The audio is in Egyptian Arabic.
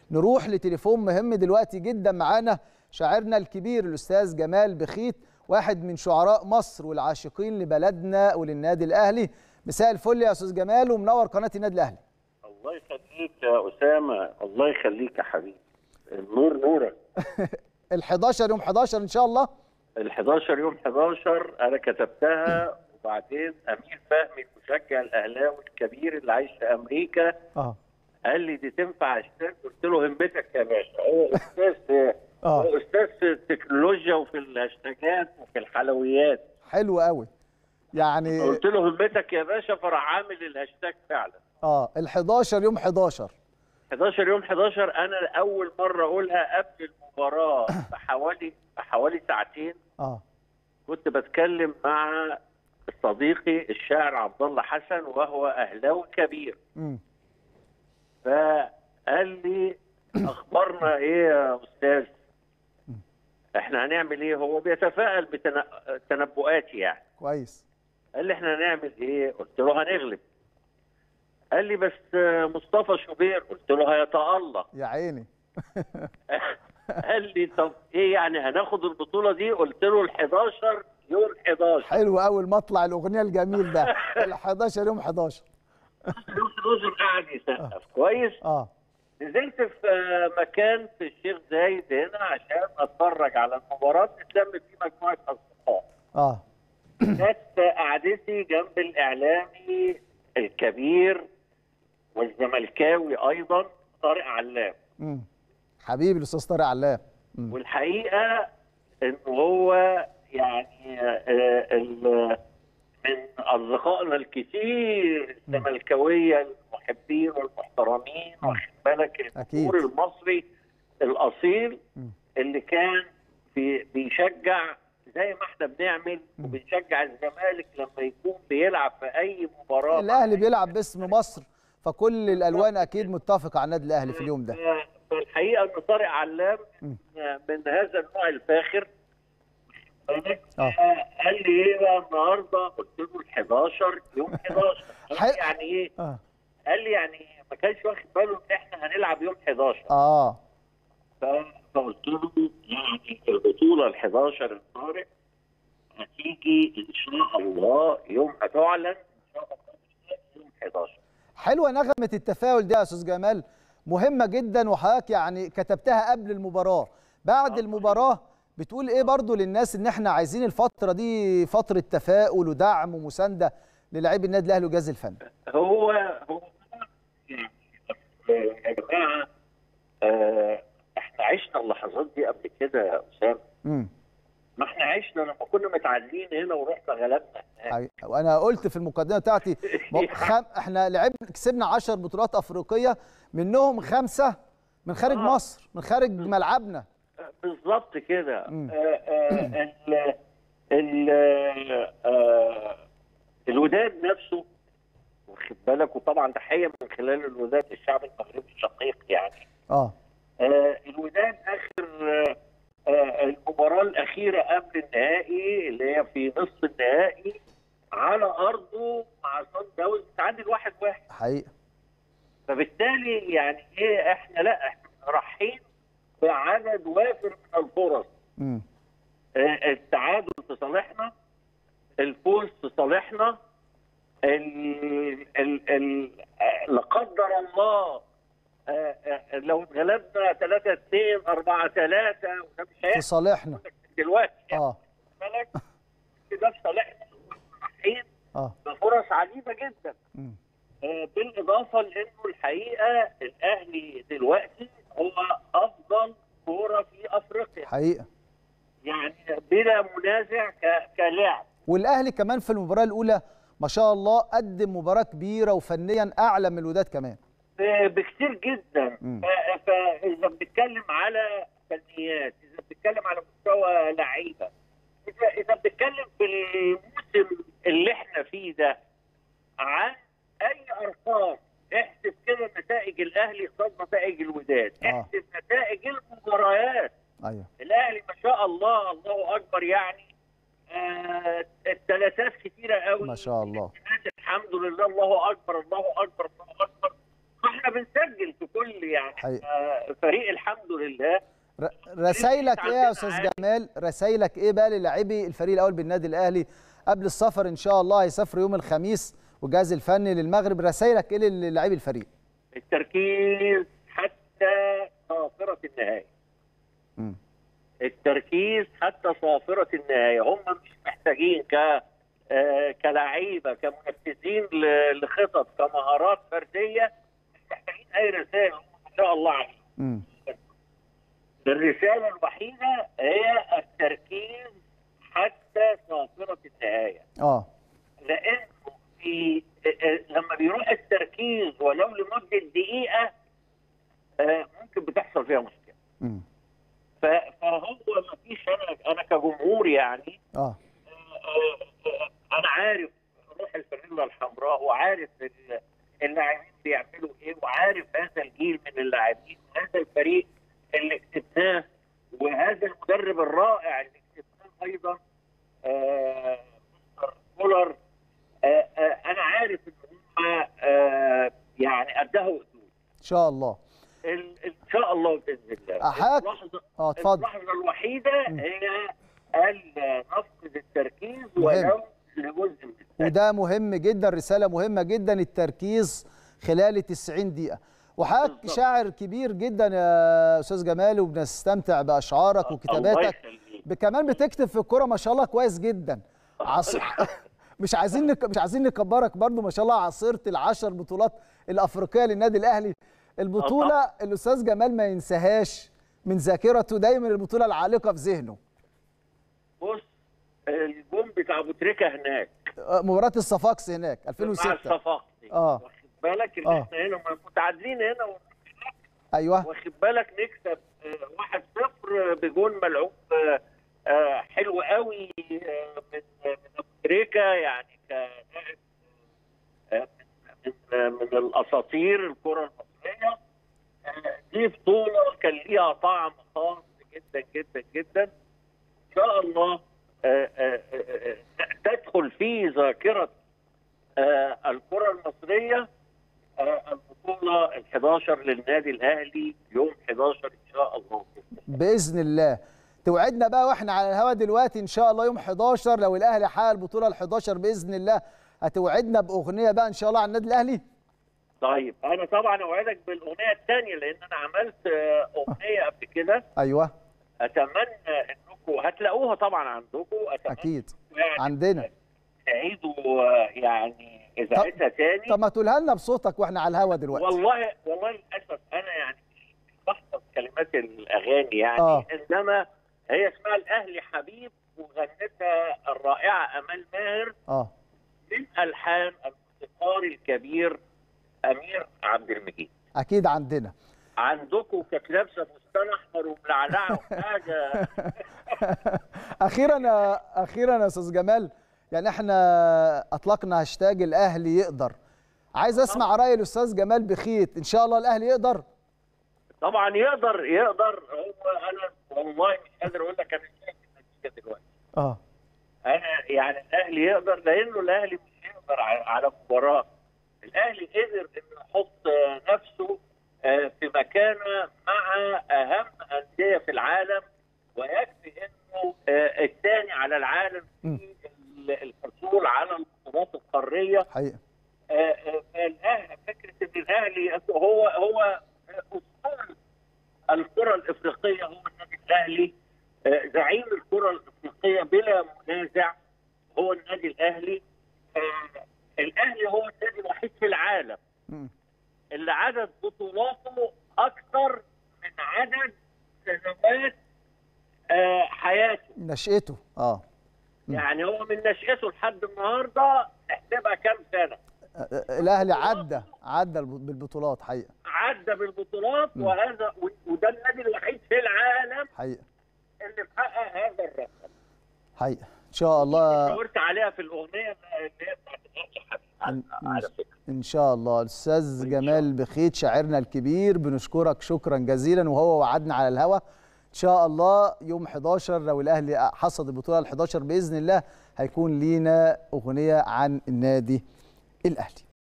نروح لتليفون مهم دلوقتي جدا معانا شاعرنا الكبير الاستاذ جمال بخيت واحد من شعراء مصر والعاشقين لبلدنا وللنادي الاهلي مساء الفل يا استاذ جمال ومنور قناه النادي الاهلي الله يخليك يا اسامه الله يخليك يا حبيبي النور نورك ال11 يوم 11 ان شاء الله ال11 يوم 11 انا كتبتها وبعدين امير فهمي المشجع الاهلاوي الكبير اللي عايش في امريكا اه قال لي دي تنفع اشتراك قلت له همتك يا باشا هو استاذ آه. هو استاذ في التكنولوجيا وفي الهاشتاجات وفي الحلويات حلو قوي يعني قلت له همتك يا باشا فراح عامل الهاشتاج فعلا اه ال11 يوم 11 11 يوم 11 انا اول مره اقولها قبل المباراه بحوالي بحوالي ساعتين اه كنت بتكلم مع صديقي الشاعر عبد الله حسن وهو اهلاوي كبير امم فقال لي اخبارنا ايه يا استاذ احنا هنعمل ايه هو بيتفائل بتنبؤاتي يعني كويس قال لي احنا هنعمل ايه قلت له هنغلب قال لي بس مصطفى شوبير قلت له هيتألق يا عيني قال لي طب ايه يعني هناخد البطوله دي قلت له ال11 يوم 11 حلو قوي المطلع الاغنيه الجميل ده ال11 يوم 11 يوم 11 قاعد يسقف كويس اه نزلت في مكان في الشيخ زايد هنا عشان اتفرج على المباراه تتلم فيه مجموعه اصدقاء اه كانت قعدتي جنب الاعلامي الكبير والزملكاوي ايضا طارق علام امم حبيبي الاستاذ طارق علام مم. والحقيقه ان هو يعني آه، ال- من اصدقائنا الكثير الزملكاويه المحبين والمحترمين مم. واخد بالك الجمهور أكيد. المصري الاصيل مم. اللي كان في بيشجع زي ما احنا بنعمل مم. وبنشجع الزمالك لما يكون بيلعب في اي مباراه الاهلي بيلعب باسم مصر فكل الالوان اكيد متفقه على النادي الاهلي في اليوم ده ف- فالحقيقه ان طارق علام مم. من هذا النوع الفاخر آه. قال لي ايه بقى النهارده؟ قلت له ال 11 يوم 11 قال حل- لي يعني ايه؟ اه قال لي يعني ما كانش واخد باله ان احنا هنلعب يوم 11 اه ف- فقلت له يعني البطوله ال 11 الطارق هتيجي ان شاء الله يوم هتعلن ان شاء الله يوم 11 حلوه نغمه التفاؤل دي يا استاذ جمال مهمه جدا وحضرتك يعني كتبتها قبل المباراه بعد آه. المباراه بتقول ايه برضو للناس ان احنا عايزين الفتره دي فتره تفاؤل ودعم ومسانده للاعبي النادي الاهلي والجهاز الفني هو هو يعني يا جماعه آه، احنا عشنا اللحظات دي قبل كده يا اسامه امم ما احنا عشنا لما كنا متعادلين هنا ورحنا غلبنا هناك. وانا قلت في المقدمه بتاعتي م- خم... احنا لعبنا كسبنا 10 بطولات افريقيه منهم خمسه من خارج آه. مصر من خارج ملعبنا بالظبط كده مم. آه، آه، ال ال آه، الوداد نفسه واخد بالك وطبعا تحيه من خلال الوداد للشعب المغربي الشقيق يعني اه آه، الوداد اخر آه، آه، المباراه الاخيره قبل النهائي اللي هي في نصف النهائي على ارضه مع صن داونز تعادل واحد واحد حقيقه فبالتالي يعني ايه احنا لا احنا رايحين بعدد وافر من الفرص امم آه، التعادل في صالحنا الفوز في صالحنا ال ال ال آه، لا قدر الله آه، آه، لو اتغلبنا 3 2 4 3 وده مش في هيحصل صالحنا دلوقتي يعني اه بالك ده في صالحنا رايحين اه بفرص عجيبه جدا مم. آه، بالاضافه لانه الحقيقه الاهلي دلوقتي هو افضل كوره في افريقيا حقيقه يعني بلا منازع ك- كلاعب والاهلي كمان في المباراه الاولى ما شاء الله قدم مباراه كبيره وفنيا اعلى من الوداد كمان ب- بكتير جدا مم. ف- فاذا بنتكلم على فنيات اذا بنتكلم على مستوى لعيبه اذا اذا بنتكلم في الموسم اللي احنا فيه ده عن اي ارقام احسب كده نتائج الاهلي قصاد نتائج الوداد آه. احسب نتائج المباريات ايوه الاهلي ما شاء الله الله اكبر يعني آه الثلاثات كتيره قوي ما شاء الله الحمد لله الله اكبر الله اكبر الله اكبر واحنا بنسجل في كل يعني حقيقة. آه، فريق الحمد لله ر- رسايلك ايه يا عندنا استاذ عادي. جمال رسايلك ايه بقى للاعبي الفريق الاول بالنادي الاهلي قبل السفر ان شاء الله هيسافروا يوم الخميس والجهاز الفني للمغرب رسايلك ايه للاعبي الفريق التركيز حتى صافرة النهاية مم. التركيز حتى صافرة النهاية هم مش محتاجين ك آه، كلاعيبة كمنفذين ل- لخطط كمهارات فردية مش محتاجين أي رسائل هم ما شاء الله عليهم مم. الرسالة الوحيدة هي التركيز حتى صافرة النهاية اه لانه في لما بيروح التركيز ولو لمده دقيقه آه، ممكن بتحصل فيها مشكله مم. ف- فهو ما فيش انا انا كجمهور يعني اه آه، آه، انا عارف روح الفانيلا الحمراء وعارف ال- اللاعبين بيعملوا ايه وعارف هذا الجيل من اللاعبين وهذا الفريق اللي كسبناه وهذا المدرب الرائع اللي كسبناه ايضا آه، مستر كولر آه، آه، انا عارف ان هم آه، يعني قدها وقدود ان شاء الله ال- ان شاء الله باذن الله أحاك- اللحظه اه اتفضل اللحظه الوحيده مم. هي ان نفقد التركيز مهم. ولو لجزء من الثانية. وده مهم جدا رساله مهمه جدا التركيز خلال ال 90 دقيقه وحضرتك بالظبط. شاعر كبير جدا يا استاذ جمال وبنستمتع باشعارك الله وكتاباتك يخليك. ب- كمان بتكتب في الكوره ما شاء الله كويس جدا عص... مش عايزين نك... مش عايزين نكبرك برضو ما شاء الله عاصرت العشر بطولات الافريقيه للنادي الاهلي البطوله الاستاذ جمال ما ينساهاش من ذاكرته دايما البطوله العالقه في ذهنه بص الجون بتاع ابو تريكه هناك آه، مباراه الصفاقس هناك مع 2006 الصفاقسي آه. واخد بالك ان آه. احنا هنا متعادلين هنا ايوه واخد بالك نكسب آه، 1-0 بجون ملعوب آه، آه، حلو قوي آه، من من ابو تريكه يعني كلاعب آه، من من من الاساطير الكره المصريه آه، دي بطوله كان ليها طعم خاص جدا جدا جدا ان شاء الله آه، آه، آه، آه، تدخل في ذاكره آه، الكره المصريه آه، البطوله ال 11 للنادي الاهلي يوم 11 ان شاء الله باذن الله توعدنا بقى واحنا على الهوا دلوقتي ان شاء الله يوم 11 لو الاهلي حقق البطوله ال 11 باذن الله هتوعدنا باغنيه بقى ان شاء الله على النادي الاهلي طيب انا طبعا اوعدك بالاغنيه الثانيه لان انا عملت آه، اغنيه قبل كده ايوه اتمنى انكم هتلاقوها طبعا عندكم اتمنى اكيد يعني عندنا تعيدوا آه، يعني اذاعتها تاني طب ما تقولها لنا بصوتك واحنا على الهوا دلوقتي والله والله للاسف انا يعني مش بحفظ كلمات الاغاني يعني آه. انما هي اسمها الاهلي حبيب وغنتها الرائعه امال ماهر اه من الحان الموسيقار الكبير امير عبد المجيد اكيد عندنا عندكم كانت لابسه فستان احمر وملعلعه وحاجه اخيرا يا اخيرا يا استاذ جمال يعني احنا اطلقنا هاشتاج الاهلي يقدر عايز اسمع راي الاستاذ جمال بخيت ان شاء الله الاهلي يقدر طبعا يقدر يقدر هو انا والله مش قادر اقول لك انا شايف النتيجه دلوقتي اه انا يعني الاهلي يقدر لانه الاهلي مش يقدر على على مباراه الاهلي قدر انه يحط آه، نفسه آه، في مكانه مع اهم انديه في العالم ويكفي انه آه، الثاني على العالم م. في ال- الحصول على البطولات القاريه حقيقه آه، آه، فالأهلي- فكره ان الاهلي هو هو اصول الكره الافريقيه هو النادي الاهلي آه، زعيم الكره الافريقيه بلا منازع هو النادي الاهلي آه، الاهلي هو النادي الوحيد في العالم مم. اللي عدد بطولاته اكثر من عدد سنوات آه، حياته نشأته اه مم. يعني هو من نشأته لحد النهارده احسبها كام سنه الاهلي عدى عدى الب- بالبطولات حقيقه عدى بالبطولات م. وهذا وده النادي الوحيد في العالم حقيقه اللي محقق هذا الرقم حقيقه ان شاء الله شاورت عليها في الاغنيه اللي هي بتاعت الاهلي حبيبي إن- على- على فكره ان شاء الله الاستاذ جمال بخيت شاعرنا الكبير بنشكرك شكرا جزيلا وهو وعدنا على الهوا ان شاء الله يوم 11 لو الاهلي حصد البطوله ال 11 باذن الله هيكون لينا اغنيه عن النادي الاهلي